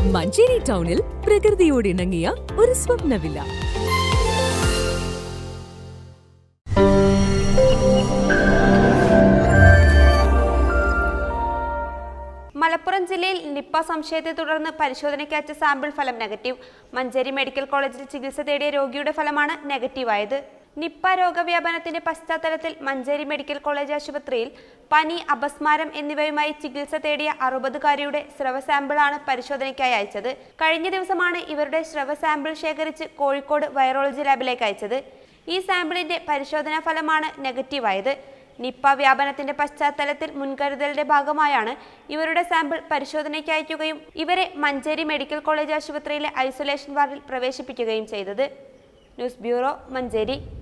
മഞ്ചേരി ടൗണിൽ പ്രകൃതിയോട് ഇണങ്ങിയ ഒരു സ്വപ്ന വില്ല മലപ്പുറം ജില്ലയിൽ നിപ്പ സംശയത്തെ തുടർന്ന് പരിശോധനയ്ക്ക് അയച്ച സാമ്പിൾ ഫലം നെഗറ്റീവ് മഞ്ചേരി മെഡിക്കൽ കോളേജിൽ ചികിത്സ തേടിയ രോഗിയുടെ ഫലമാണ് നെഗറ്റീവായത് നിപ്പ രോഗവ്യാപനത്തിന്റെ പശ്ചാത്തലത്തിൽ മഞ്ചേരി മെഡിക്കൽ കോളേജ് ആശുപത്രിയിൽ പനി അപസ്മാരം എന്നിവയുമായി ചികിത്സ തേടിയ അറുപതുകാരിയുടെ സ്രവ സാമ്പിളാണ് പരിശോധനയ്ക്കായി അയച്ചത് കഴിഞ്ഞ ദിവസമാണ് ഇവരുടെ സ്രവ സാമ്പിൾ ശേഖരിച്ച് കോഴിക്കോട് വൈറോളജി ലാബിലേക്ക് അയച്ചത് ഈ സാമ്പിളിന്റെ പരിശോധനാ ഫലമാണ് നെഗറ്റീവായത് നിപ്പ വ്യാപനത്തിന്റെ പശ്ചാത്തലത്തിൽ മുൻകരുതലിന്റെ ഭാഗമായാണ് ഇവരുടെ സാമ്പിൾ പരിശോധനയ്ക്ക് അയക്കുകയും ഇവരെ മഞ്ചേരി മെഡിക്കൽ കോളേജ് ആശുപത്രിയിലെ ഐസൊലേഷൻ വാർഡിൽ പ്രവേശിപ്പിക്കുകയും ചെയ്തത് ന്യൂസ് ബ്യൂറോ മഞ്ചേരി